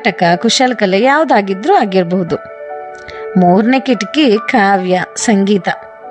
ನಾಟಕ ಕುಶಲಕಲೆ ಯಾವುದಾಗಿದ್ರೂ ಆಗಿರಬಹುದು ಮೂರನೇ ಕಿಟಕಿ ಕಾವ್ಯ ಸಂಗೀತ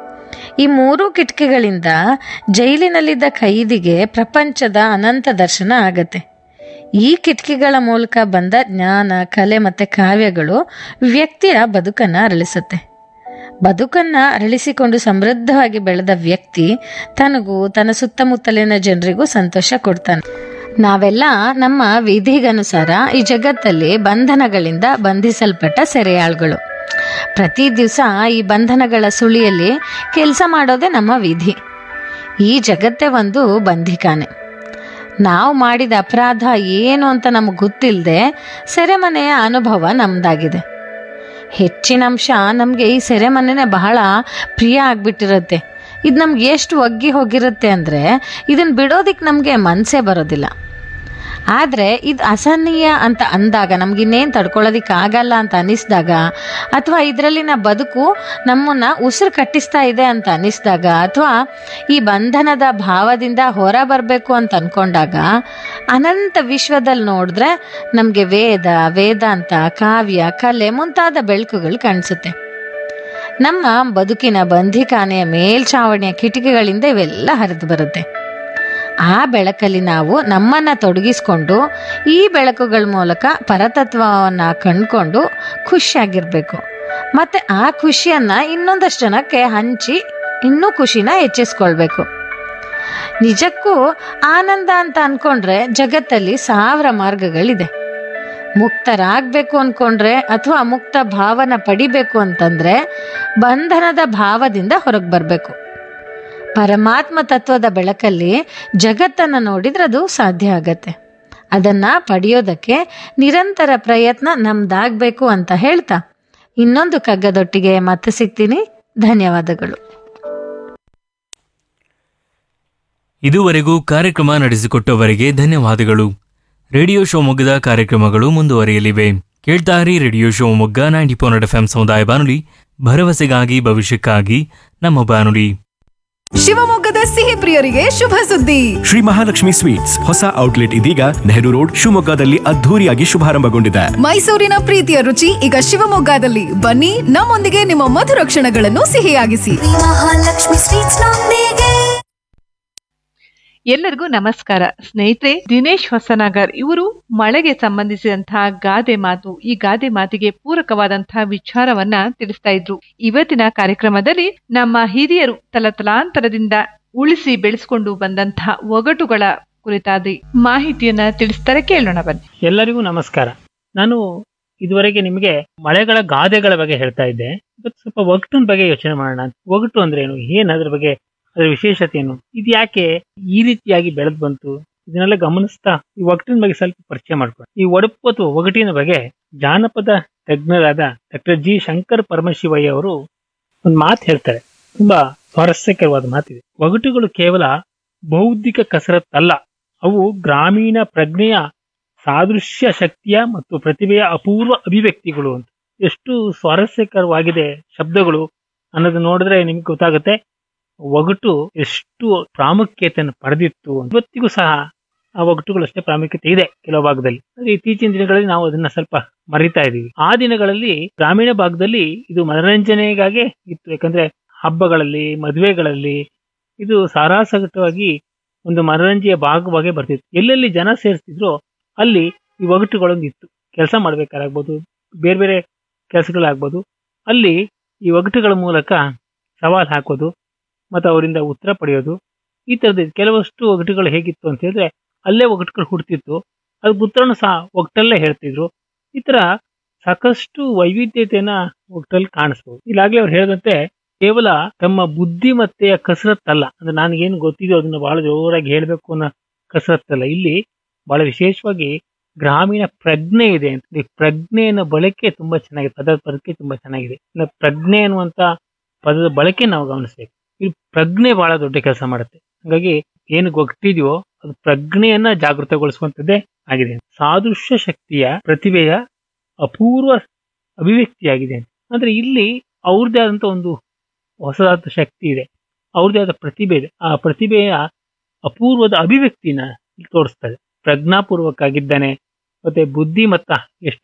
ಈ ಮೂರು ಕಿಟಕಿಗಳಿಂದ ಜೈಲಿನಲ್ಲಿದ್ದ ಖೈದಿಗೆ ಪ್ರಪಂಚದ ಅನಂತ ದರ್ಶನ ಆಗತ್ತೆ ಈ ಕಿಟಕಿಗಳ ಮೂಲಕ ಬಂದ ಜ್ಞಾನ ಕಲೆ ಮತ್ತು ಕಾವ್ಯಗಳು ವ್ಯಕ್ತಿಯ ಬದುಕನ್ನು ಅರಳಿಸುತ್ತೆ ಬದುಕನ್ನು ಅರಳಿಸಿಕೊಂಡು ಸಮೃದ್ಧವಾಗಿ ಬೆಳೆದ ವ್ಯಕ್ತಿ ತನಗೂ ತನ್ನ ಸುತ್ತಮುತ್ತಲಿನ ಜನರಿಗೂ ಸಂತೋಷ ಕೊಡ್ತಾನೆ ನಾವೆಲ್ಲ ನಮ್ಮ ವಿಧಿಗನುಸಾರ ಈ ಜಗತ್ತಲ್ಲಿ ಬಂಧನಗಳಿಂದ ಬಂಧಿಸಲ್ಪಟ್ಟ ಸೆರೆಯಾಳುಗಳು ಪ್ರತಿ ದಿವಸ ಈ ಬಂಧನಗಳ ಸುಳಿಯಲ್ಲಿ ಕೆಲಸ ಮಾಡೋದೇ ನಮ್ಮ ವಿಧಿ ಈ ಜಗತ್ತೇ ಒಂದು ಬಂಧಿಖಾನೆ ನಾವು ಮಾಡಿದ ಅಪರಾಧ ಏನು ಅಂತ ನಮಗೆ ಗೊತ್ತಿಲ್ಲದೆ ಸೆರೆಮನೆಯ ಅನುಭವ ನಮ್ದಾಗಿದೆ ಹೆಚ್ಚಿನ ಅಂಶ ನಮಗೆ ಈ ಸೆರೆಮನೆನೇ ಬಹಳ ಪ್ರಿಯ ಆಗ್ಬಿಟ್ಟಿರುತ್ತೆ ಇದು ನಮ್ಗೆ ಎಷ್ಟು ಒಗ್ಗಿ ಹೋಗಿರುತ್ತೆ ಅಂದರೆ ಇದನ್ನು ಬಿಡೋದಕ್ಕೆ ನಮಗೆ ಮನಸ್ಸೇ ಬರೋದಿಲ್ಲ ಆದರೆ ಇದು ಅಸಹನೀಯ ಅಂತ ಅಂದಾಗ ನಮ್ಗಿನ್ನೇನು ತಡ್ಕೊಳ್ಳೋದಕ್ಕೆ ಆಗಲ್ಲ ಅಂತ ಅನಿಸಿದಾಗ ಅಥವಾ ಇದರಲ್ಲಿನ ಬದುಕು ನಮ್ಮನ್ನು ಉಸಿರು ಕಟ್ಟಿಸ್ತಾ ಇದೆ ಅಂತ ಅನಿಸಿದಾಗ ಅಥವಾ ಈ ಬಂಧನದ ಭಾವದಿಂದ ಹೊರ ಬರಬೇಕು ಅಂತ ಅಂದ್ಕೊಂಡಾಗ ಅನಂತ ವಿಶ್ವದಲ್ಲಿ ನೋಡಿದ್ರೆ ನಮಗೆ ವೇದ ವೇದಾಂತ ಕಾವ್ಯ ಕಲೆ ಮುಂತಾದ ಬೆಳಕುಗಳು ಕಾಣಿಸುತ್ತೆ ನಮ್ಮ ಬದುಕಿನ ಬಂಧಿಖಾನೆಯ ಮೇಲ್ಛಾವಣಿಯ ಕಿಟಕಿಗಳಿಂದ ಇವೆಲ್ಲ ಹರಿದು ಬರುತ್ತೆ ಆ ಬೆಳಕಲ್ಲಿ ನಾವು ನಮ್ಮನ್ನ ತೊಡಗಿಸ್ಕೊಂಡು ಈ ಬೆಳಕುಗಳ ಮೂಲಕ ಪರತತ್ವವನ್ನು ಕಂಡ್ಕೊಂಡು ಖುಷಿಯಾಗಿರ್ಬೇಕು ಮತ್ತೆ ಆ ಖುಷಿಯನ್ನ ಇನ್ನೊಂದಷ್ಟು ಜನಕ್ಕೆ ಹಂಚಿ ಇನ್ನೂ ಖುಷಿನ ಹೆಚ್ಚಿಸ್ಕೊಳ್ಬೇಕು ನಿಜಕ್ಕೂ ಆನಂದ ಅಂತ ಅನ್ಕೊಂಡ್ರೆ ಜಗತ್ತಲ್ಲಿ ಸಾವಿರ ಮಾರ್ಗಗಳಿದೆ ಮುಕ್ತರಾಗಬೇಕು ಅನ್ಕೊಂಡ್ರೆ ಅಥವಾ ಮುಕ್ತ ಭಾವನ ಪಡಿಬೇಕು ಅಂತಂದ್ರೆ ಬಂಧನದ ಭಾವದಿಂದ ಹೊರಗೆ ಬರಬೇಕು ಪರಮಾತ್ಮ ತತ್ವದ ಬೆಳಕಲ್ಲಿ ಜಗತ್ತನ್ನು ನೋಡಿದ್ರೆ ಅದು ಸಾಧ್ಯ ಆಗತ್ತೆ ಅದನ್ನ ಪಡೆಯೋದಕ್ಕೆ ನಿರಂತರ ಪ್ರಯತ್ನ ನಮ್ದಾಗಬೇಕು ಅಂತ ಹೇಳ್ತಾ ಇನ್ನೊಂದು ಕಗ್ಗದೊಟ್ಟಿಗೆ ಮತ್ತೆ ಸಿಗ್ತೀನಿ ಧನ್ಯವಾದಗಳು ಇದುವರೆಗೂ ಕಾರ್ಯಕ್ರಮ ನಡೆಸಿಕೊಟ್ಟವರಿಗೆ ಧನ್ಯವಾದಗಳು ರೇಡಿಯೋ ಶಿವಮೊಗ್ಗದ ಕಾರ್ಯಕ್ರಮಗಳು ಮುಂದುವರಿಯಲಿವೆ ಕೇಳ್ತಾರಿ radio Shivamogga ninety four F M ಸಮುದಾಯ ಬಾನುಲಿ ಭರವಸೆಗಾಗಿ ಭವಿಷ್ಯಕ್ಕಾಗಿ ನಮ್ಮ ಬಾನುಲಿ ಶಿವಮೊಗ್ಗದ ಸಿಹಿ ಪ್ರಿಯರಿಗೆ ಶುಭ ಸುದ್ದಿ ಶ್ರೀ ಮಹಾಲಕ್ಷ್ಮಿ ಸ್ವೀಟ್ಸ್ ಹೊಸ ಔಟ್ಲೆಟ್ ಇದೀಗ ನೆಹರು ರೋಡ್ ಶಿವಮೊಗ್ಗದಲ್ಲಿ ಅದ್ಧೂರಿಯಾಗಿ ಶುಭಾರಂಭಗೊಂಡಿದೆ ಮೈಸೂರಿನ ಪ್ರೀತಿಯ ರುಚಿ ಈಗ ಶಿವಮೊಗ್ಗದಲ್ಲಿ ಬನ್ನಿ ನಮ್ಮೊಂದಿಗೆ ನಿಮ್ಮ ಮಧುರ ಕ್ಷಣಗಳನ್ನು ಸಿಹಿಯಾಗಿಸಿ ಮಹಾಲಕ್ಷ್ಮಿ ಸ್ವೀಟ್ಸ್ ನೊಂದಿಗೆ ಎಲ್ಲರಿಗೂ ನಮಸ್ಕಾರ ಸ್ನೇಹಿತರೆ ದಿನೇಶ್ ಹೊಸನಗರ್ ಇವರು ಮಳೆಗೆ ಸಂಬಂಧಿಸಿದಂತಹ ಗಾದೆ ಮಾತು ಈ ಗಾದೆ ಮಾತಿಗೆ ಪೂರಕವಾದಂತಹ ವಿಚಾರವನ್ನ ತಿಳಿಸ್ತಾ ಇದ್ರು ಇವತ್ತಿನ ಕಾರ್ಯಕ್ರಮದಲ್ಲಿ ನಮ್ಮ ಹಿರಿಯರು ತಲತಲಾಂತರದಿಂದ ಉಳಿಸಿ ಬೆಳೆಸಿಕೊಂಡು ಬಂದಂತಹ ಒಗಟುಗಳ ಕುರಿತಾದ ಮಾಹಿತಿಯನ್ನ ತಿಳಿಸ್ತಾರೆ ಕೇಳೋಣ ಬನ್ನಿ ಎಲ್ಲರಿಗೂ ನಮಸ್ಕಾರ ನಾನು ಇದುವರೆಗೆ ನಿಮಗೆ ಮಳೆಗಳ ಗಾದೆಗಳ ಬಗ್ಗೆ ಹೇಳ್ತಾ ಇದ್ದೆ ಇವತ್ತು ಸ್ವಲ್ಪ ಒಗಟಿನ ಬಗ್ಗೆ ಯೋಚನೆ ಮಾಡೋಣ ಒಗಟು ಅಂದ್ರೆ ಏನು ಏನ್ ಅದ್ರ ಬಗ್ಗೆ ಅದರ ವಿಶೇಷತೆ ಏನು ಇದು ಯಾಕೆ ಈ ರೀತಿಯಾಗಿ ಬೆಳೆದ್ ಬಂತು ಇದನ್ನೆಲ್ಲ ಗಮನಿಸ್ತಾ ಈ ಒಗಟಿನ ಬಗ್ಗೆ ಸ್ವಲ್ಪ ಪರಿಚಯ ಮಾಡ್ಕೊಂಡು ಈ ಒಡಪು ಅಥವಾ ಒಗಟಿನ ಬಗ್ಗೆ ಜಾನಪದ ತಜ್ಞರಾದ ಡಾಕ್ಟರ್ ಜಿ ಶಂಕರ್ ಪರಮಶಿವಯ್ಯ ಅವರು ಒಂದು ಮಾತು ಹೇಳ್ತಾರೆ ತುಂಬಾ ಸ್ವಾರಸ್ಯಕರವಾದ ಮಾತಿದೆ ಒಗಟುಗಳು ಕೇವಲ ಬೌದ್ಧಿಕ ಕಸರತ್ತಲ್ಲ ಅವು ಗ್ರಾಮೀಣ ಪ್ರಜ್ಞೆಯ ಸಾದೃಶ್ಯ ಶಕ್ತಿಯ ಮತ್ತು ಪ್ರತಿಭೆಯ ಅಪೂರ್ವ ಅಭಿವ್ಯಕ್ತಿಗಳು ಅಂತ ಎಷ್ಟು ಸ್ವಾರಸ್ಯಕರವಾಗಿದೆ ಶಬ್ದಗಳು ಅನ್ನೋದು ನೋಡಿದ್ರೆ ನಿಮ್ಗೆ ಗೊತ್ತಾಗುತ್ತೆ ಒಗಟು ಎಷ್ಟು ಪ್ರಾಮುಖ್ಯತೆಯನ್ನು ಪಡೆದಿತ್ತು ಇವತ್ತಿಗೂ ಸಹ ಆ ಒಗಟುಗಳು ಅಷ್ಟೇ ಪ್ರಾಮುಖ್ಯತೆ ಇದೆ ಕೆಲವು ಭಾಗದಲ್ಲಿ ಆದ್ರೆ ಇತ್ತೀಚಿನ ದಿನಗಳಲ್ಲಿ ನಾವು ಅದನ್ನ ಸ್ವಲ್ಪ ಮರಿತಾ ಇದೀವಿ ಆ ದಿನಗಳಲ್ಲಿ ಗ್ರಾಮೀಣ ಭಾಗದಲ್ಲಿ ಇದು ಮನರಂಜನೆಗಾಗಿ ಇತ್ತು ಯಾಕಂದ್ರೆ ಹಬ್ಬಗಳಲ್ಲಿ ಮದುವೆಗಳಲ್ಲಿ ಇದು ಸಾರಾಸಗಟವಾಗಿ ಒಂದು ಮನರಂಜನೆಯ ಭಾಗವಾಗಿ ಬರ್ತಿತ್ತು ಎಲ್ಲೆಲ್ಲಿ ಜನ ಸೇರಿಸ್ತಿದ್ರು ಅಲ್ಲಿ ಈ ಒಗಟುಗಳೊಂದು ಇತ್ತು ಕೆಲಸ ಮಾಡ್ಬೇಕಾಗ್ಬೋದು ಬೇರೆ ಬೇರೆ ಕೆಲಸಗಳಾಗ್ಬೋದು ಅಲ್ಲಿ ಈ ಒಗಟುಗಳ ಮೂಲಕ ಸವಾಲ್ ಹಾಕೋದು ಮತ್ತು ಅವರಿಂದ ಉತ್ತರ ಪಡೆಯೋದು ಈ ತರದ ಕೆಲವಷ್ಟು ಒಗಟುಗಳು ಹೇಗಿತ್ತು ಅಂತ ಹೇಳಿದ್ರೆ ಅಲ್ಲೇ ಒಗಟುಗಳು ಹುಡ್ತಿತ್ತು ಅದಕ್ಕೆ ಉತ್ತರನು ಸಹ ಒಗಟಲ್ಲೇ ಹೇಳ್ತಿದ್ರು ಈ ತರ ಸಾಕಷ್ಟು ವೈವಿಧ್ಯತೆಯನ್ನ ಒಗಟಲ್ಲಿ ಕಾಣಿಸ್ಬೋದು ಇಲ್ಲಾಗ್ಲೇ ಅವ್ರು ಹೇಳಿದಂತೆ ಕೇವಲ ತಮ್ಮ ಬುದ್ಧಿಮತ್ತೆಯ ಕಸರತ್ತಲ್ಲ ಅಂದ್ರೆ ನನಗೇನು ಗೊತ್ತಿದೆಯೋ ಅದನ್ನ ಬಹಳ ಜೋರಾಗಿ ಹೇಳ್ಬೇಕು ಅನ್ನೋ ಕಸರತ್ತಲ್ಲ ಇಲ್ಲಿ ಬಹಳ ವಿಶೇಷವಾಗಿ ಗ್ರಾಮೀಣ ಪ್ರಜ್ಞೆ ಇದೆ ಅಂತ ಈ ಪ್ರಜ್ಞೆಯ ಬಳಕೆ ತುಂಬಾ ಚೆನ್ನಾಗಿದೆ ಪದದ ಬಳಕೆ ತುಂಬಾ ಚೆನ್ನಾಗಿದೆ ಇನ್ನು ಪ್ರಜ್ಞೆ ಅನ್ನುವಂತ ಪದದ ಬಳಕೆ ನಾವು ಗಮನಿಸ್ಬೇಕು ಈ ಪ್ರಜ್ಞೆ ಬಹಳ ದೊಡ್ಡ ಕೆಲಸ ಮಾಡುತ್ತೆ ಹಾಗಾಗಿ ಏನು ಗೊತ್ತಿದೆಯೋ ಅದು ಪ್ರಜ್ಞೆಯನ್ನ ಜಾಗೃತಗೊಳಿಸುವಂತದ್ದೇ ಆಗಿದೆ ಸಾದೃಶ್ಯ ಶಕ್ತಿಯ ಪ್ರತಿಭೆಯ ಅಪೂರ್ವ ಅಭಿವ್ಯಕ್ತಿಯಾಗಿದೆ ಅಂದ್ರೆ ಇಲ್ಲಿ ಅವ್ರದ್ದೇ ಆದಂತ ಒಂದು ಹೊಸದಾದ ಶಕ್ತಿ ಇದೆ ಅವ್ರದ್ದೇ ಆದ ಪ್ರತಿಭೆ ಇದೆ ಆ ಪ್ರತಿಭೆಯ ಅಪೂರ್ವದ ಅಭಿವ್ಯಕ್ತಿನ ಇಲ್ಲಿ ತೋರಿಸ್ತದೆ ಪ್ರಜ್ಞಾಪೂರ್ವಕ ಆಗಿದ್ದಾನೆ ಮತ್ತೆ ಬುದ್ಧಿಮತ್ತ ಎಷ್ಟು